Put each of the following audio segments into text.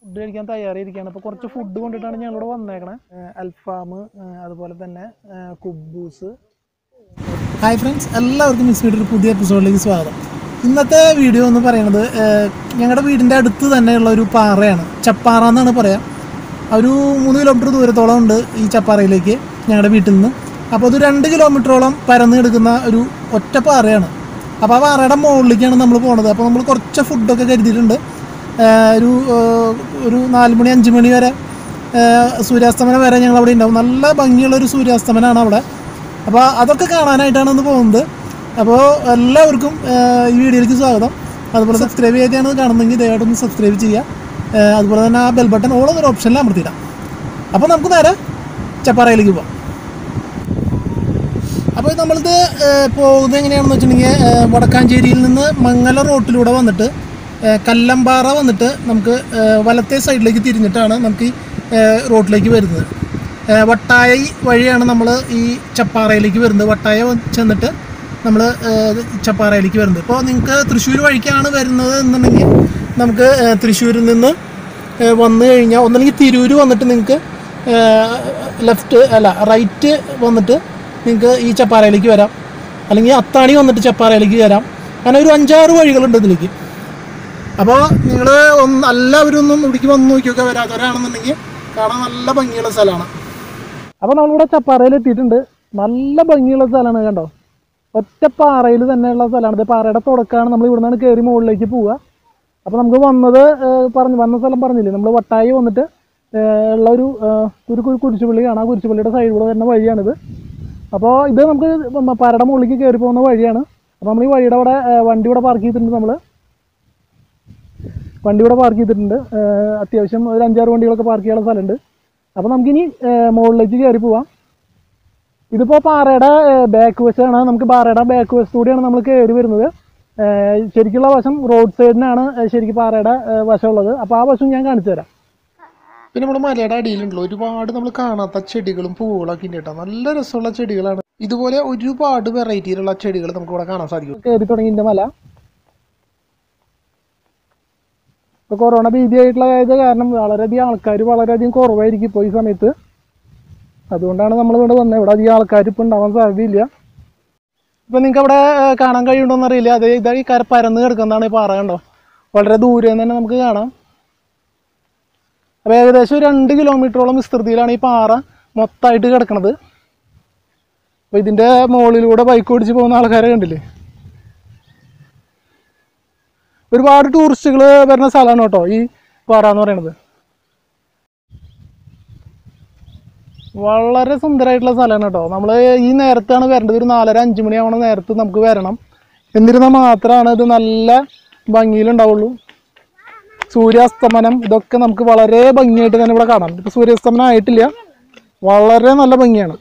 food കഴിക്കാൻ തയ്യാറായിരിക്കുകയാണ് അപ്പോൾ കുറച്ച് ഫുഡ് കൊണ്ടിട്ടാണ് ഞങ്ങളിവിടെ വന്നേക്കണേ അൽഫാം അതുപോലെ തന്നെ ഏഹ് കുബൂസ് ഹായ് ഫ്രണ്ട്സ് എല്ലാവർക്കും മിസ് വീഡിയോ ഒരു പുതിയ എപ്പിസോഡിലേക്ക് സ്വാഗതം ഇന്നത്തെ വീഡിയോ എന്ന് പറയുന്നത് ഏഹ് ഞങ്ങളുടെ വീടിൻ്റെ അടുത്ത് തന്നെയുള്ള ഒരു പാറയാണ് ചപ്പാറ എന്നാണ് പറയാം ഒരു മൂന്ന് കിലോമീറ്റർ ദൂരത്തോളം ഉണ്ട് ഈ ചപ്പാറയിലേക്ക് ഞങ്ങളുടെ വീട്ടിൽ നിന്ന് അപ്പോൾ അത് രണ്ട് കിലോമീറ്ററോളം പരന്ന് കിടക്കുന്ന ഒരു ഒറ്റ പാറയാണ് അപ്പോൾ ആ പാറയുടെ മുകളിലേക്കാണ് നമ്മൾ പോണത് അപ്പോൾ നമ്മൾ കുറച്ച് ഫുഡൊക്കെ കരുതിയിട്ടുണ്ട് ഏഹ് ഒരു ഏഹ് ഒരു നാല് മണി അഞ്ച് മണി വരെ ഏഹ് സൂര്യാസ്തമനം വരെ ഞങ്ങൾ അവിടെ ഉണ്ടാവും നല്ല ഭംഗിയുള്ള ഒരു സൂര്യാസ്തമനമാണ് അവിടെ അപ്പോൾ അതൊക്കെ കാണാനായിട്ടാണ് ഇന്ന് പോകുന്നത് അപ്പോൾ എല്ലാവർക്കും ഏഹ് ഈ വീഡിയോയിലേക്ക് സ്വാഗതം അതുപോലെ സബ്സ്ക്രൈബ് ചെയ്താണ് കാണുന്നെങ്കിൽ ദയവായിട്ടൊന്ന് സബ്സ്ക്രൈബ് ചെയ്യുക ഏഹ് അതുപോലെ തന്നെ ആ ബെൽ ബട്ടൺ ഓൾ എന്നൊരു ഓപ്ഷനിൽ അമർത്തിയിടാം അപ്പോൾ നമുക്ക് നേരെ ചപ്പാറയിലേക്ക് പോവാം അപ്പോൾ നമ്മളിത് ഏഹ്, പോകുന്നത് എങ്ങനെയാണെന്ന് വെച്ചിട്ടുണ്ടെങ്കിൽ ഏഹ്, വടക്കാഞ്ചേരിയിൽ നിന്ന് മംഗല റോട്ടിലൂടെ വന്നിട്ട് ഏഹ്, കല്ലമ്പാറ വന്നിട്ട് നമുക്ക് ഏഹ്, വലത്തെ സൈഡിലേക്ക് തിരിഞ്ഞിട്ടാണ് നമുക്ക് ഈ ഏഹ്, റോട്ടിലേക്ക് വരുന്നത് ഏഹ്, വട്ടായി വഴിയാണ് നമ്മൾ ഈ ചപ്പാറയിലേക്ക് വരുന്നത് വട്ടായ വ- ചെന്നിട്ട് നമ്മൾ ചപ്പാറയിലേക്ക് വരുന്നത് ഇപ്പോൾ നിങ്ങൾക്ക് തൃശ്ശൂർ വഴിക്കാണ് വരുന്നത് എന്നുണ്ടെങ്കിൽ നമുക്ക് ഏഹ്, തൃശ്ശൂരിൽ നിന്ന് ഏഹ്, വന്നു കഴിഞ്ഞാൽ ഒന്നല്ലെങ്കിൽ തിരൂർ വന്നിട്ട് നിങ്ങൾക്ക് ലെഫ്റ്റ് അല്ല റൈറ്റ് വന്നിട്ട് നിങ്ങൾക്ക് ഈ ചപ്പാറയിലേക്ക് വരാം അല്ലെങ്കിൽ അത്താണി വന്നിട്ട് ചപ്പാറയിലേക്ക് വരാം അങ്ങനെ ഒരു അഞ്ചാറ് വഴികളുണ്ട് ഇതിലേക്ക് അപ്പോൾ നിങ്ങൾ ഒന്ന് എല്ലാവരും ഒന്നും ഇവിടേക്ക് വന്ന് നോക്കിയൊക്കെ വരാത്തവരാണെന്നുണ്ടെങ്കിൽ കാണാൻ നല്ല ഭംഗിയുള്ള സ്ഥലമാണ് അപ്പോൾ നമ്മളിവിടെ ചപ്പാറയിൽ എത്തിയിട്ടുണ്ട് നല്ല ഭംഗിയുള്ള സ്ഥലമാണ് കണ്ടോ ഒറ്റ പാറയിൽ തന്നെയുള്ള സ്ഥലമാണ് ഇത് പാറയുടെ തുടക്കമാണ് നമ്മൾ ഇവിടെ നിന്നാണ് കയറി മുകളിലേക്ക് പോവുക അപ്പോൾ നമുക്ക് വന്നത് ഏഹ്, പറഞ്ഞു വന്ന സ്ഥലം പറഞ്ഞില്ലേ നമ്മൾ വട്ടായി വന്നിട്ട് ഏഹ്, ഉള്ള ഒരു ഏഹ്, ഒരു കു- കുരിശുപള്ളി കാണാം ആ കുരിശുപള്ളിയുടെ സൈഡിലൂടെ വരുന്ന വഴിയാണിത് അപ്പോൾ ഇത് നമുക്ക് മ- പാറയുടെ മുകളിലേക്ക് കയറി പോകുന്ന വഴിയാണ് അപ്പോൾ നമ്മൾ ഈ വഴിയുടെ അവിടെ ഏഹ്, വണ്ടി ഇവിടെ പാർക്ക് ചെയ്തിട്ടുണ്ട് നമ്മൾ വണ്ടി ഇവിടെ പാർക്ക് ചെയ്തിട്ടുണ്ട് ഏഹ്, അത്യാവശ്യം ഒരു അഞ്ചാറ് വണ്ടികളൊക്കെ പാർക്ക് ചെയ്യാനുള്ള സ്ഥലമുണ്ട് അപ്പോൾ നമുക്കിനി ഏഹ്, മുകളിലേക്ക് കയറി പോവാം ഇതിപ്പോൾ പാറയുടെ ബാക്ക് വശമാണ് നമുക്ക് പാറയുടെ ബാക്ക് വശത്തൂടെയാണ് നമ്മൾ കയറി വരുന്നത് ഏഹ്, ശരിക്കുള്ള വശം റോഡ് സൈഡിനാണ് ഏഹ്, ശരിക്കും പാറയുടെ ഏഹ്, വശമുള്ളത് അപ്പോൾ ആ വശം ഞാൻ കാണിച്ചു തരാം പിന്നെ നമ്മുടെ മലയുടെ അടിയിലുണ്ടല്ലോ ഒരുപാട് നമ്മൾ കാണാത്ത ചെടികളും പൂവുകളൊക്കെ ഉണ്ട് കേട്ടോ നല്ല രസമുള്ള ചെടികളാണ് ഇതുപോലെ ഒരുപാട് വെറൈറ്റിയിലുള്ള ചെടികൾ നമുക്ക് ഇവിടെ കാണാൻ സാധിക്കും കയറി തുടങ്ങി ഇതിന്റെ മല ഇപ്പൊ കൊറോണ ഭീതിയായിട്ടുള്ള ആയത് കാരണം വളരെയധികം ആൾക്കാർ വളരെയധികം കുറവായിരിക്കും ഇപ്പോൾ ഈ സമയത്ത് അതുകൊണ്ടാണ് നമ്മൾ ഇവിടെ വന്നത് ഇവിടെ അധികം ആൾക്കാർ ഇപ്പോൾ ഉണ്ടാവാൻ സാധ്യതയില്ല ഇപ്പൊ നിങ്ങൾക്ക് അവിടെ ഏഹ്, കാണാൻ കഴിയുണ്ടോന്ന് അറിയില്ല അത് ഇതാ ഈ കര പരന്ന് കിടക്കുന്നതാണ് ഈ പാറ കണ്ടോ വളരെ ദൂരെ നിന്ന് തന്നെ നമുക്ക് കാണാം അപ്പോൾ ഏകദേശം ഒരു രണ്ട് കിലോമീറ്ററോളം വിസ്തൃതിയിലാണ് ഈ പാറ മൊത്തമായിട്ട് കിടക്കുന്നത് അപ്പോൾ ഇതിൻ്റെ മുകളിലൂടെ ബൈക്ക് ഓടിച്ച് പോകുന്ന ആൾക്കാരെ കണ്ടില്ലേ ഒരുപാട് ടൂറിസ്റ്റുകൾ വരുന്ന സ്ഥലമാണ് കേട്ടോ ഈ പാറ എന്ന് പറയുന്നത് വളരെ സുന്ദരമായിട്ടുള്ള സ്ഥലമാണ് കേട്ടോ നമ്മൾ ഈ നേരത്താണ് വരേണ്ടത് ഒരു നാലര അഞ്ച് മണിയാവണ നേരത്ത് നമുക്ക് വരണം എന്നിരുന്നാൽ മാത്രമാണ് ഇത് നല്ല ഭംഗിയിലുണ്ടാവുള്ളൂ സൂര്യാസ്തമനം ഇതൊക്കെ നമുക്ക് വളരെ ഭംഗിയായിട്ട് തന്നെ ഇവിടെ കാണാം ഇപ്പൊ സൂര്യാസ്തമനം ആയിട്ടില്ല വളരെ നല്ല ഭംഗിയാണ്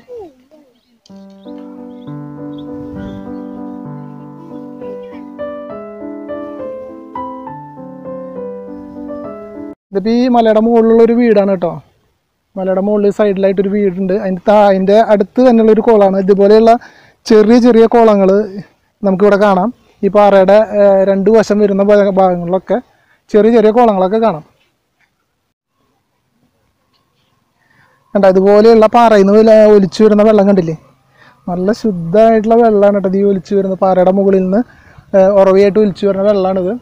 ഇതിപ്പോ ഈ മലയുടെ മുകളിലുള്ള ഒരു വീടാണ് കേട്ടോ മലയുടെ മുകളിൽ സൈഡിലായിട്ട് ഒരു വീടുണ്ട് അതിൻ്റെ താ അതിൻ്റെ അടുത്ത് തന്നെയുള്ള ഒരു കുളമാണ് ഇതുപോലെയുള്ള ചെറിയ ചെറിയ കുളങ്ങൾ നമുക്കിവിടെ കാണാം ഈ പാറയുടെ ഏഹ്, രണ്ട് വശം വരുന്ന ഭാഗ- ഭാഗങ്ങളിലൊക്കെ ചെറിയ ചെറിയ കുളങ്ങളൊക്കെ കാണാം കണ്ട ഇതുപോലെയുള്ള പാറയിൽ നിന്ന് ഒലിച്ചു വരുന്ന വെള്ളം കണ്ടില്ലേ നല്ല ശുദ്ധമായിട്ടുള്ള വെള്ളമാണ് കേട്ടോ ഈ ഒലിച്ചു വരുന്ന പാറയുടെ മുകളിൽ നിന്ന് ഏഹ്, ഉറവയായിട്ട് ഒലിച്ചു വരുന്ന വെള്ളമാണിത്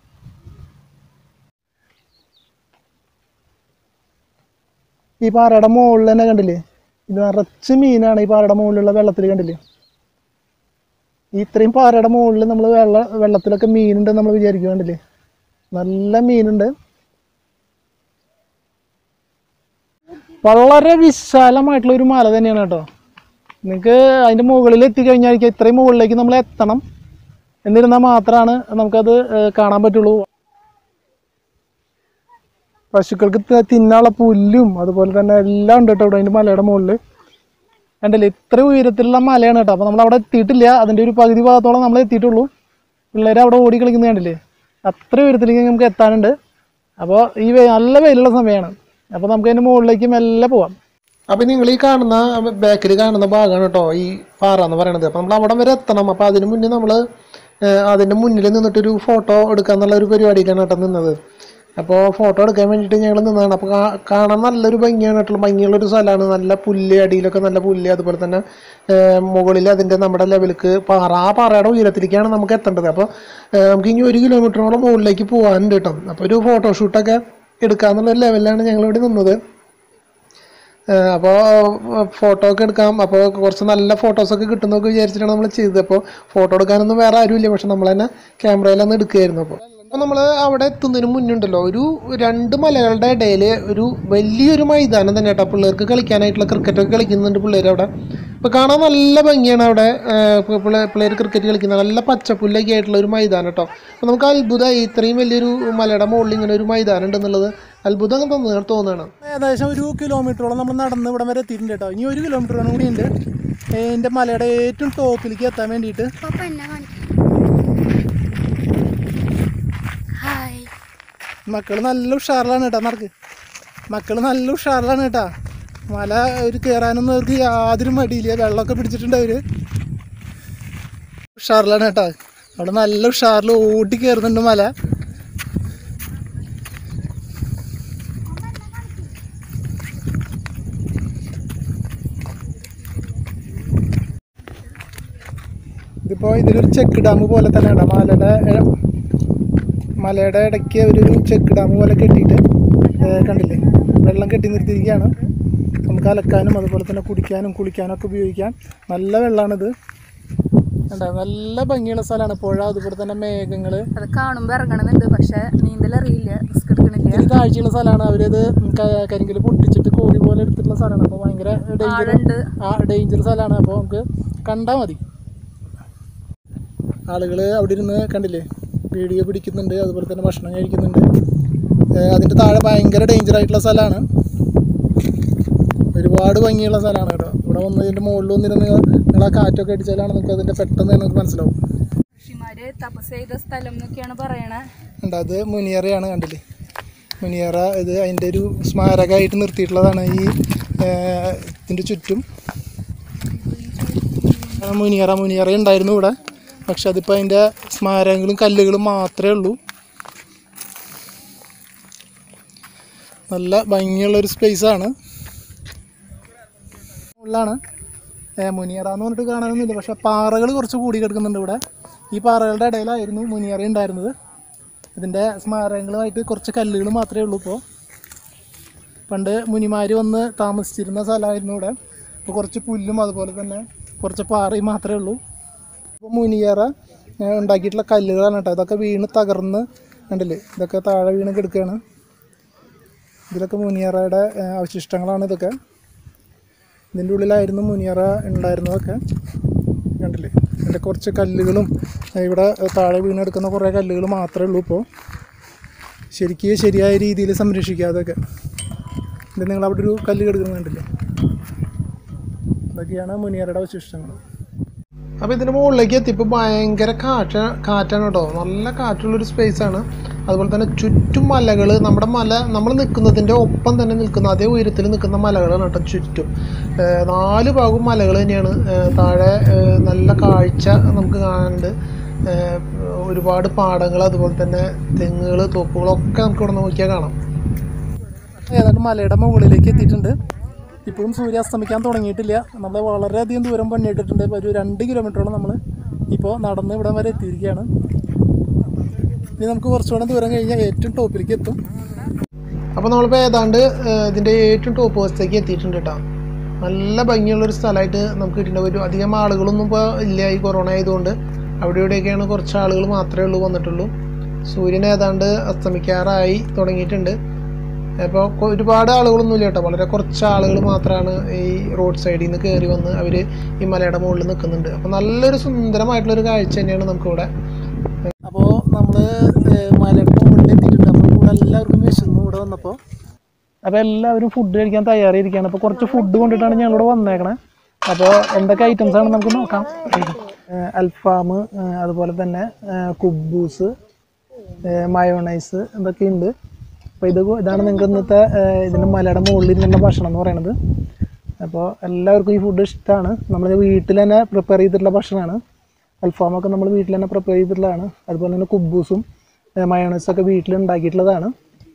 ഈ പാറയുടെ മുകളിൽ തന്നെ കണ്ടില്ലേ ഇത് നിറച്ച് മീനാണ് ഈ പാറയുടെ മുകളിലുള്ള വെള്ളത്തിൽ കണ്ടില്ലേ ഈ ഇത്രയും പാറയുടെ മുകളിൽ നമ്മൾ വെള്ള വെള്ളത്തിലൊക്കെ മീനുണ്ട് നമ്മൾ വിചാരിക്കും കണ്ടില്ലേ നല്ല മീനുണ്ട് വളരെ വിശാലമായിട്ടുള്ള ഒരു മല തന്നെയാണ് കേട്ടോ നിങ്ങൾക്ക് അതിൻ്റെ മുകളിൽ എത്തിക്കഴിഞ്ഞാൽ ഇത്രയും മുകളിലേക്ക് നമ്മൾ എത്തണം എന്നിരുന്നാൽ മാത്രമാണ് നമുക്കത് ഏഹ്, കാണാൻ പറ്റുള്ളൂ പശുക്കൾക്ക് ത- തിന്നാനുള്ള പുല്ലും അതുപോലെ തന്നെ എല്ലാം ഉണ്ട് കേട്ടോ ഇവിടെ അതിൻ്റെ മലയുടെ മുകളിൽ കണ്ടില്ലേ ഇത്ര ഉയരത്തിലുള്ള മലയാണ് കേട്ടോ അപ്പോൾ നമ്മൾ അവിടെ എത്തിയിട്ടില്ല അതിൻ്റെ ഒരു പകുതി ഭാഗത്തോളം നമ്മൾ എത്തിയിട്ടുള്ളൂ പിള്ളേർ അവിടെ ഓടി കളിക്കുന്നത് കണ്ടില്ലേ അത്ര ഉയരത്തിലേക്ക് നമുക്ക് എത്താനുണ്ട് അപ്പോൾ ഈ വെ- നല്ല വെയിലുള്ള സമയമാണ് അപ്പോൾ നമുക്ക് അതിൻ്റെ മുകളിലേക്ക് മെല്ലെ പോവാം അപ്പൊ നിങ്ങൾ ഈ കാണുന്ന ബാക്കിൽ കാണുന്ന ഭാഗമാണ് കേട്ടോ ഈ പാറ എന്ന് പറയുന്നത് അപ്പൊ നമ്മൾ അവിടെ വരെ എത്തണം അപ്പൊ അതിന് മുന്നേ നമ്മൾ അതിന്റെ മുന്നിൽ നിന്നിട്ടൊരു ഫോട്ടോ എടുക്കുക എന്നുള്ള ഒരു പരിപാടിയിലാണ് കേട്ടോ നിന്നത് അപ്പോൾ ഫോട്ടോ എടുക്കാൻ വേണ്ടിയിട്ട് ഞങ്ങൾ നിന്നതാണ് അപ്പോൾ കാണാൻ നല്ലൊരു ഭംഗിയാണ് കേട്ടോ ഭംഗിയുള്ളൊരു സ്ഥലമാണ് നല്ല പുല്ല് അടിയിലൊക്കെ നല്ല പുല്ല് അതുപോലെ തന്നെ ഏഹ്, മുകളിൽ അതിൻ്റെ നമ്മുടെ ലെവലിക്ക് പാറ ആ പാറയുടെ ഉയരത്തിലേക്കാണ് നമുക്ക് എത്തേണ്ടത് അപ്പോൾ ഏഹ്, നമുക്ക് ഇനി ഒരു കിലോമീറ്ററോളം മുകളിലേക്ക് പോകാനുണ്ട് കേട്ടോ അപ്പോൾ ഒരു ഫോട്ടോഷൂട്ടൊക്കെ എടുക്കാമെന്നുള്ള ലെവലിലാണ് ഞങ്ങളിവിടെ നിന്നത് അപ്പോൾ ഫോട്ടോ ഒക്കെ എടുക്കാം അപ്പോൾ കുറച്ച് നല്ല ഫോട്ടോസൊക്കെ കിട്ടുന്നൊക്കെ വിചാരിച്ചിട്ടാണ് നമ്മൾ ചെയ്തത് അപ്പോൾ ഫോട്ടോ എടുക്കാനൊന്നും വേറെ ആരുമില്ല പക്ഷെ നമ്മൾ തന്നെ ക്യാമറയിലൊന്ന് എടുക്കുകയായിരുന്നു അപ്പോൾ അപ്പോൾ നമ്മൾ അവിടെ എത്തുന്നതിന് മുന്നുണ്ടല്ലോ ഒരു രണ്ട് മലകളുടെ ഇടയിൽ ഒരു വലിയൊരു മൈതാനം തന്നെ കേട്ടോ പിള്ളേർക്ക് കളിക്കാനായിട്ടുള്ള ക്രിക്കറ്റൊക്കെ കളിക്കുന്നുണ്ട് പിള്ളേർ അവിടെ അപ്പോൾ കാണാൻ നല്ല ഭംഗിയാണ് അവിടെ പിള്ളേർ ക്രിക്കറ്റ് കളിക്കുന്ന നല്ല പച്ചപ്പുല്ലൊക്കെ ആയിട്ടുള്ള ഒരു മൈതാനം കേട്ടോ അപ്പോൾ നമുക്ക് അത്ഭുതമായി ഇത്രയും വലിയൊരു മലയുടെ മുകളിൽ ഇങ്ങനെ ഒരു മൈതാനം ഉണ്ടെന്നുള്ളത് അത്ഭുതം തോന്നുന്നു തോന്നുകയാണ് ഏകദേശം ഒരു കിലോമീറ്ററോളം നമ്മൾ നടന്ന് ഇവിടം വരെ എത്തിയിട്ടുണ്ട് കേട്ടോ ഇനി ഒരു കിലോമീറ്ററോളം കൂടി ഉണ്ട് എൻ്റെ മലയുടെ ഏറ്റവും ടോപ്പിലേക്ക് എത്താൻ വേണ്ടിയിട്ട് പപ്പ എന്നെ കാണിക്കും ഹായ് മക്കൾ നല്ല ഉഷാറിലാണ് കേട്ടോ നടക്ക് മക്കൾ നല്ല ഉഷാറിലാണ് കേട്ടോ മല ഒരു കയറാനൊന്നും അവർക്ക് യാതൊരു മടിയില്ല വെള്ളമൊക്കെ പിടിച്ചിട്ടുണ്ട് അവർ ഉഷാറിലാണ് കേട്ടോ അവിടെ നല്ല ഉഷാറിൽ ഓടി കയറുന്നുണ്ട് മല ഇതിപ്പോൾ ഇതിലൊരു ചെക്ക് ഡാം പോലെ തന്നെയാണ് മലയുടെ ഏ, മലയുടെ ഇടയ്ക്ക് ഒരു ചെക്ക് ഡാം പോലെ കെട്ടിയിട്ട് ഏ, കണ്ടില്ലേ വെള്ളം കെട്ടി നിർത്തിയിരിക്കുകയാണ് നമുക്ക് അലക്കാനും അതുപോലെ തന്നെ കുടിക്കാനും കുളിക്കാനും ഒക്കെ ഉപയോഗിക്കാം നല്ല വെള്ളമാണിത് കണ്ടോ നല്ല ഭംഗിയുള്ള സ്ഥലമാണ് പുഴ അതുപോലെ തന്നെ മേഘങ്ങൾ അത് കാണുമ്പോൾ ഇറങ്ങണമെന്നുണ്ട് പക്ഷെ നീന്തൽ അറിയില്ല റിസ്ക് എടുക്കണില്ല ഇത്തിരി താഴ്ചയുള്ള സ്ഥലമാണ് അവരത് ക- കരിങ്കല് പൊട്ടിച്ചിട്ട് കോഴി പോലെ എടുത്തിട്ടുള്ള സ്ഥലമാണ് അപ്പോൾ ഭയങ്കര ഡേഞ്ചർ ആളുണ്ട് ആ ഡേഞ്ചർ സ്ഥലമാണ് അപ്പോൾ നമുക്ക് കണ്ടാൽ മതി ആളുകൾ അവിടെ ഇരുന്ന് കണ്ടില്ലേ വീഡിയോ പിടിക്കുന്നുണ്ട് അതുപോലെ തന്നെ ഭക്ഷണം കഴിക്കുന്നുണ്ട് ഏഹ് അതിൻ്റെ താഴെ ഭയങ്കര ഡേഞ്ചർ ആയിട്ടുള്ള സ്ഥലമാണ് ഒരുപാട് ഭംഗിയുള്ള സ്ഥലമാണ് കേട്ടോ ഇവിടെ വന്ന് ഇതിൻ്റെ മുകളിൽ വന്നിരുന്ന് നിങ്ങൾ ആ കാറ്റൊക്കെ അടിച്ചാലാണ് നമുക്ക് അതിൻ്റെ പെട്ടെന്ന് തന്നെ നമുക്ക് മനസ്സിലാവും ഋഷിമാര് തപസ് ചെയ്ത സ്ഥലം എന്നൊക്കെയാണ് പറയണേ ഉണ്ട് അത് മുനിയറയാണ് കണ്ടില്ലേ മുനിയറ ഇത് അതിൻ്റെ ഒരു സ്മാരകമായിട്ട് നിർത്തിയിട്ടുള്ളതാണ് ഈ ഏഹ്, ഇതിൻ്റെ ചുറ്റും ആ, മുനിയറ മുനിയറ ഉണ്ടായിരുന്നു ഇവിടെ പക്ഷെ അതിപ്പോൾ അതിൻ്റെ സ്മാരകങ്ങളും കല്ലുകളും മാത്രമേ ഉള്ളൂ നല്ല ഭംഗിയുള്ളൊരു സ്പേസാണ് ഉള്ളാണ് മുനിയറ എന്ന് പറഞ്ഞിട്ട് കാണാനൊന്നുമില്ല പക്ഷെ പാറകൾ കുറച്ച് കൂടി കിടക്കുന്നുണ്ട് ഇവിടെ ഈ പാറകളുടെ ഇടയിലായിരുന്നു മുനിയറ ഉണ്ടായിരുന്നത് ഇതിൻ്റെ സ്മാരകങ്ങളുമായിട്ട് കുറച്ച് കല്ലുകൾ മാത്രമേ ഉള്ളൂ ഇപ്പോൾ പണ്ട് മുനിമാർ വന്ന് താമസിച്ചിരുന്ന സ്ഥലമായിരുന്നു ഇവിടെ ഇപ്പോൾ കുറച്ച് പുല്ലും അതുപോലെ തന്നെ കുറച്ച് പാറയും മാത്രമേ ഉള്ളൂ ഇപ്പോൾ മുനിയറ ഏഹ്, ഉണ്ടാക്കിയിട്ടുള്ള കല്ലുകളാണ് കേട്ടോ ഇതൊക്കെ വീണ് തകർന്ന് കണ്ടില്ലേ ഇതൊക്കെ താഴെ വീണ് കിടക്കുകയാണ് ഇതിലൊക്കെ മുനിയറയുടെ ഏഹ്, അവശിഷ്ടങ്ങളാണ് ഇതൊക്കെ ഇതിൻ്റെ ഉള്ളിലായിരുന്നു മുനിയറ ഉണ്ടായിരുന്നതൊക്കെ കണ്ടില്ലേ ഇതിൻ്റെ കുറച്ച് കല്ലുകളും ഏഹ്, ഇവിടെ താഴെ വീണെടുക്കുന്ന കുറേ കല്ലുകൾ മാത്രമേ ഉള്ളൂ ഇപ്പോൾ ശരിക്കും ശരിയായ രീതിയിൽ സംരക്ഷിക്കുക അതൊക്കെ ഇത് നിങ്ങൾ അവിടെ ഒരു കല്ല് കിടക്കുന്നത് കണ്ടില്ലേ ഇതൊക്കെയാണ് മുനിയറയുടെ അവശിഷ്ടങ്ങൾ അപ്പോൾ ഇതിൻ്റെ മുകളിലേക്ക് എത്തിയപ്പോൾ ഭയങ്കര കാറ്റ കാറ്റാണ് കേട്ടോ നല്ല കാറ്റുള്ളൊരു സ്പേസാണ് അതുപോലെ തന്നെ ചുറ്റും മലകൾ നമ്മുടെ മല നമ്മൾ നിൽക്കുന്നതിൻ്റെ ഒപ്പം തന്നെ നിൽക്കുന്ന അതേ ഉയരത്തിൽ നിൽക്കുന്ന മലകളാണ് കേട്ടോ ചുറ്റും ഏഹ് നാല് ഭാഗവും മലകൾ തന്നെയാണ് ഏഹ് താഴെ ഏഹ് നല്ല കാഴ്ച നമുക്ക് കാണാനുണ്ട് ഏഹ് ഒരുപാട് പാടങ്ങൾ അതുപോലെ തന്നെ തെങ്ങുകൾ തോപ്പുകളൊക്കെ നമുക്ക് ഇവിടെ നോക്കിയാൽ കാണാം ഏതാണ്ട് മലയുടെ മുകളിലേക്ക് എത്തിയിട്ടുണ്ട് ഇപ്പോഴും സൂര്യ അസ്തമിക്കാൻ തുടങ്ങിയിട്ടില്ല നമ്മൾ വളരെയധികം ദൂരം പണിയിട്ടിട്ടുണ്ട് ഇപ്പോൾ ഒരു രണ്ട് കിലോമീറ്ററോളം നമ്മൾ ഇപ്പോൾ നടന്ന് ഇവിടം വരെ എത്തിയിരിക്കുകയാണ് ഇനി നമുക്ക് കുറച്ചുകൂടെ ദൂരം കഴിഞ്ഞാൽ ഏറ്റവും ടോപ്പിലേക്ക് എത്തും അപ്പോൾ നമ്മളിപ്പോൾ ഏതാണ്ട് ഏഹ്, ഇതിൻ്റെ ഏറ്റവും ടോപ്പ് വശത്തേക്ക് എത്തിയിട്ടുണ്ട് കേട്ടോ നല്ല ഭംഗിയുള്ളൊരു സ്ഥലമായിട്ട് നമുക്ക് കിട്ടിയിട്ടുണ്ട് ഒരു അധികം ആളുകളൊന്നും ഇപ്പോൾ ഇല്ല ഈ കൊറോണ ആയതുകൊണ്ട് അവിടെ ഇവിടെയൊക്കെയാണ് കുറച്ച് ആളുകൾ മാത്രമേ ഉള്ളൂ വന്നിട്ടുള്ളൂ സൂര്യൻ ഏതാണ്ട് അസ്തമിക്കാറായി തുടങ്ങിയിട്ടുണ്ട് അപ്പോൾ കൊ- ഒരുപാട് ആളുകളൊന്നും ഇല്ല കേട്ടോ വളരെ കുറച്ച് ആളുകൾ മാത്രമാണ് ഈ റോഡ് സൈഡിൽ നിന്ന് കയറി വന്ന് അവർ ഈ മലയുടെ മുകളിൽ നിൽക്കുന്നുണ്ട് അപ്പോൾ നല്ലൊരു സുന്ദരമായിട്ടുള്ളൊരു കാഴ്ച തന്നെയാണ് നമുക്കിവിടെ അപ്പോൾ നമ്മൾ മലയുടെ മുകളിൽ എത്തിയിട്ടുണ്ട് അപ്പോൾ ഇവിടെ എല്ലാവർക്കും വിശന്നു ഇവിടെ വന്നപ്പോൾ അപ്പോൾ എല്ലാവരും ഫുഡ് കഴിക്കാൻ തയ്യാറായിരിക്കുകയാണ് അപ്പോൾ കുറച്ച് ഫുഡ് കൊണ്ടിട്ടാണ് ഞങ്ങളിവിടെ വന്നേക്കണേ അപ്പോൾ എന്തൊക്കെ ഐറ്റംസ് ആണ് നമുക്ക് നോക്കാം അൽഫാം അതുപോലെ തന്നെ ഏഹ്, കുബൂസ് ഏഹ്, മയോണൈസ് ഇതൊക്കെ ഉണ്ട് അപ്പോൾ ഇത് ഇതാണ് നിങ്ങൾക്ക് ഇന്നത്തെ ഏഹ്, ഇതിൻ്റെ മലയുടെ മുകളിൽ ഇരുന്നുള്ള ഭക്ഷണം എന്ന് പറയുന്നത് അപ്പോൾ എല്ലാവർക്കും ഈ ഫുഡ് ഇഷ്ടമാണ് നമ്മൾ വീട്ടിൽ തന്നെ പ്രിപ്പയർ ചെയ്തിട്ടുള്ള ഭക്ഷണമാണ് അൽഫാമൊക്കെ നമ്മൾ വീട്ടിൽ തന്നെ പ്രിപ്പയർ ചെയ്തിട്ടുള്ളതാണ് അതുപോലെ തന്നെ കുബൂസും മയോണൈസും ഒക്കെ വീട്ടിൽ ഉണ്ടാക്കിയിട്ടുള്ളതാണ്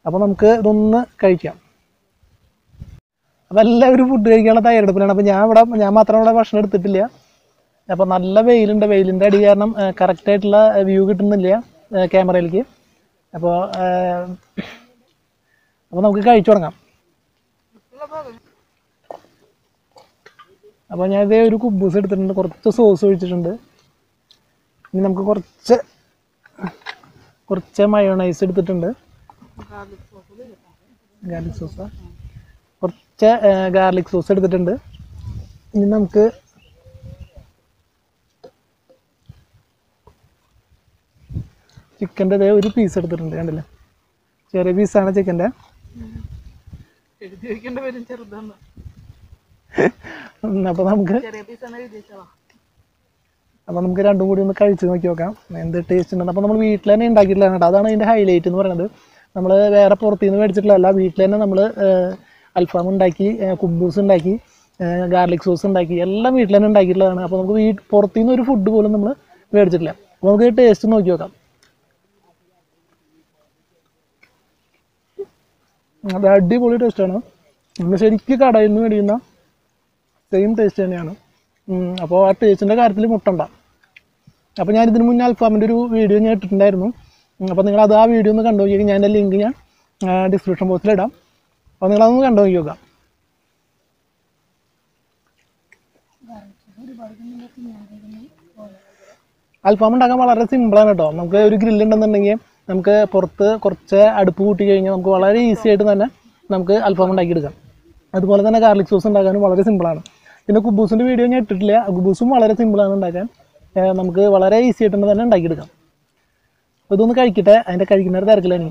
അപ്പോൾ നമുക്ക് ഇതൊന്ന് കഴിക്കാം അപ്പോൾ എല്ലാവരും ഫുഡ് കഴിക്കാനുള്ള തയ്യാറെടുപ്പിലാണ് അപ്പോൾ ഞാൻ ഇവിടെ ഞാൻ മാത്രം ഇവിടെ ഭക്ഷണം എടുത്തിട്ടില്ല അപ്പോൾ നല്ല വെയിലുണ്ട് വെയിലിൻ്റെ അടി കാരണം കറക്റ്റായിട്ടുള്ള വ്യൂ കിട്ടുന്നില്ല ക്യാമറയിലേക്ക് അപ്പോൾ അപ്പോൾ നമുക്ക് കഴിച്ചു തുടങ്ങാം അപ്പോൾ ഞാൻ ഇതേ ഒരു കുബൂസ് എടുത്തിട്ടുണ്ട് കുറച്ച് സോസ് ഒഴിച്ചിട്ടുണ്ട് ഇനി നമുക്ക് കുറച്ച് കുറച്ച് മയോണൈസ് എടുത്തിട്ടുണ്ട് ഗാർലിക് സോസ് കുറച്ച് ഗാർലിക് സോസ് എടുത്തിട്ടുണ്ട് ഇനി നമുക്ക് ചിക്കൻ്റെ ഇതേ ഒരു പീസ് എടുത്തിട്ടുണ്ട് കണ്ടില്ലേ ചെറിയ പീസാണ് ചിക്കൻ്റെ എഴുതി വെക്കേണ്ട വരും ചെറുതാണ് അപ്പോൾ നമുക്ക് ചെറിയ പീസാണ് എഴുതി വെച്ചതാ അപ്പോൾ നമുക്ക് രണ്ടും കൂടി ഒന്ന് കഴിച്ച് നോക്കി നോക്കാം എന്ത് ടേസ്റ്റ് ഉണ്ടെന്ന് അപ്പോൾ നമ്മൾ വീട്ടിൽ തന്നെ ഉണ്ടാക്കിയിട്ടുള്ളതാണ് കേട്ടോ അതാണ് ഇതിൻ്റെ ഹൈലൈറ്റ് എന്ന് പറയുന്നത് നമ്മൾ വേറെ പുറത്തു നിന്ന് മേടിച്ചിട്ടുള്ളതല്ല വീട്ടിൽ തന്നെ നമ്മൾ അൽഫാം ഉണ്ടാക്കി കുബൂസ് ഉണ്ടാക്കി ഗാർലിക് സോസ് ഉണ്ടാക്കി എല്ലാം വീട്ടിൽ തന്നെ ഉണ്ടാക്കിയിട്ടുള്ളതാണ് അപ്പോൾ നമുക്ക് വീട്ട് പുറത്തു നിന്ന് ഒരു ഫുഡ് പോലും നമ്മൾ മേടിച്ചിട്ടില്ല അപ്പോൾ നമുക്ക് ടേസ്റ്റ് നോക്കി നോക്കാം അത് അടിപൊളി ടേസ്റ്റാണ് നമ്മൾ ശരിക്കും കടയിൽ നിന്ന് മേടിക്കുന്ന സെയിം ടേസ്റ്റ് തന്നെയാണ് അപ്പോൾ ആ ടേസ്റ്റിൻ്റെ കാര്യത്തിൽ മുട്ടണ്ട അപ്പോൾ ഞാൻ ഇതിന് മുന്നേ അൽഫാമിൻ്റെ ഒരു വീഡിയോ ഞാൻ ഇട്ടിട്ടുണ്ടായിരുന്നു അപ്പോൾ നിങ്ങൾ അത് ആ വീഡിയോ ഒന്ന് കണ്ടു നോക്കി ഞാൻ എൻ്റെ ലിങ്ക് ഞാൻ ഡിസ്ക്രിപ്ഷൻ ബോക്സിൽ ഇടാം അപ്പോൾ നിങ്ങളതൊന്ന് കണ്ടു നോക്കി നോക്കാം അൽഫാം ഉണ്ടാക്കാൻ വളരെ സിമ്പിളാണ് കേട്ടോ നമുക്ക് ഒരു ഗ്രില്ല് ഉണ്ടെന്നുണ്ടെങ്കിൽ നമുക്ക് പുറത്ത് കുറച്ച് അടുപ്പ് കൂട്ടി കഴിഞ്ഞാൽ നമുക്ക് വളരെ ഈസി ആയിട്ട് തന്നെ നമുക്ക് അൽഫാം ഉണ്ടാക്കിയെടുക്കാം അതുപോലെ തന്നെ ഗാർലിക് സോസ് ഉണ്ടാക്കാനും വളരെ സിമ്പിളാണ് പിന്നെ കുബൂസിൻ്റെ വീഡിയോ ഞാൻ ഇട്ടിട്ടില്ല കുബൂസും വളരെ സിമ്പിളാണ് ഉണ്ടാക്കാൻ ഏർ നമുക്ക് വളരെ ഈസി ആയിട്ട് തന്നെ ഉണ്ടാക്കിയെടുക്കാം അപ്പോൾ ഇതൊന്ന് കഴിക്കട്ടെ അതിൻ്റെ കഴിക്കുന്ന ഒരു തിരക്കിലാണ്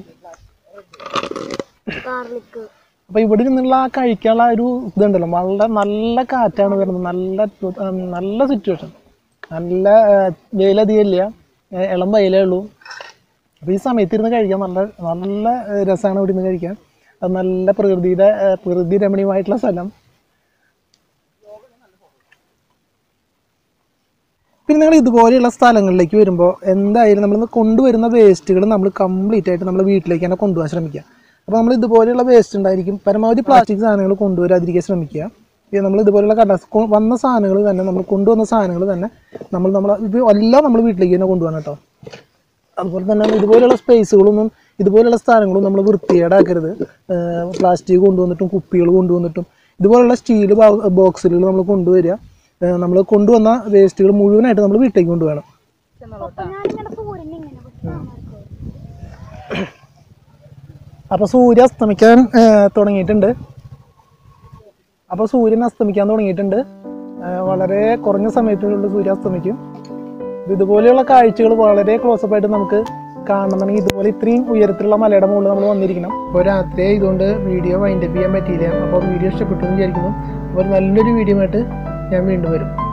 അപ്പോൾ ഇവിടെ നിന്നുള്ള ആ കഴിക്കാനുള്ള ആ ഒരു ഇതുണ്ടല്ലോ വളരെ നല്ല കാറ്റാണ് വരുന്നത് നല്ല ഉം, നല്ല സിറ്റുവേഷൻ നല്ല ഏർ, വെയിലധികം ഇല്ല ഏർ, ഇളം വെയിലേ ഉള്ളൂ അപ്പോൾ ഈ സമയത്ത് ഇരുന്ന് കഴിക്കാൻ നല്ല നല്ല ഏർ, രസമാണ് ഇവിടെ നിന്ന് കഴിക്കാൻ അത് നല്ല പ്രകൃതിയുടെ ഏർ, പ്രകൃതി രമണീയമായിട്ടുള്ള സ്ഥലം പിന്നെ നിങ്ങൾ ഇതുപോലെയുള്ള സ്ഥലങ്ങളിലേക്ക് വരുമ്പോൾ എന്തായാലും നമ്മൾ കൊണ്ടുവരുന്ന വേസ്റ്റുകൾ നമ്മൾ കംപ്ലീറ്റ് ആയിട്ട് നമ്മൾ വീട്ടിലേക്ക് തന്നെ കൊണ്ടുപോകാൻ ശ്രമിക്കുക അപ്പോൾ നമ്മൾ ഇതുപോലെയുള്ള വേസ്റ്റ് ഉണ്ടായിരിക്കും പരമാവധി പ്ലാസ്റ്റിക് സാധനങ്ങൾ കൊണ്ടുവരാതിരിക്കാൻ ശ്രമിക്കുക പിന്നെ നമ്മൾ ഇതുപോലെയുള്ള കടലാസ് കൊ- വന്ന സാധനങ്ങൾ തന്നെ നമ്മൾ കൊണ്ടുവന്ന സാധനങ്ങൾ തന്നെ നമ്മൾ നമ്മൾ ഇത് എല്ലാം നമ്മൾ വീട്ടിലേക്ക് തന്നെ കൊണ്ടുപോകണം കേട്ടോ അതുപോലെ തന്നെ ഇതുപോലെയുള്ള സ്പേസുകളൊന്നും ഇതുപോലെയുള്ള സ്ഥലങ്ങളും നമ്മൾ വൃത്തികേടാക്കരുത് പ്ലാസ്റ്റിക് കൊണ്ടുവന്നിട്ടും കുപ്പികൾ കൊണ്ടുവന്നിട്ടും ഇതുപോലുള്ള സ്റ്റീൽ ബോക്സുകൾ നമ്മൾ കൊണ്ടുവരിക നമ്മൾ കൊണ്ടുവന്ന വേസ്റ്റുകൾ മുഴുവനായിട്ട് നമ്മൾ വീട്ടിലേക്ക് കൊണ്ടുപോകണം അപ്പോൾ സൂര്യൻ അസ്തമിക്കാൻ ഏഹ്, തുടങ്ങിയിട്ടുണ്ട് അപ്പോൾ സൂര്യൻ അസ്തമിക്കാൻ തുടങ്ങിയിട്ടുണ്ട് ഏഹ്, വളരെ കുറഞ്ഞ സമയത്തിനുള്ളിൽ സൂര്യൻ അസ്തമിക്കും ഇത് ഇതുപോലെയുള്ള കാഴ്ചകൾ വളരെ ക്ലോസപ്പ് ആയിട്ട് നമുക്ക് കാണണമെന്നുണ്ടെങ്കിൽ ഇതുപോലെ ഇത്രയും ഉയരത്തിലുള്ള മലയുടെ മുകളിൽ നമ്മൾ വന്നിരിക്കണം അപ്പോൾ രാത്രി ആയതുകൊണ്ട് വീഡിയോ വൈൻഡപ്പ് ചെയ്യാൻ പറ്റിയില്ല അപ്പോൾ വീഡിയോ ഇഷ്ടപ്പെട്ടു എന്ന് വിചാരിക്കുന്നു അപ്പോൾ നല്ലൊരു വീഡിയോ ആയിട്ട് ഞാൻ വീണ്ടും വരും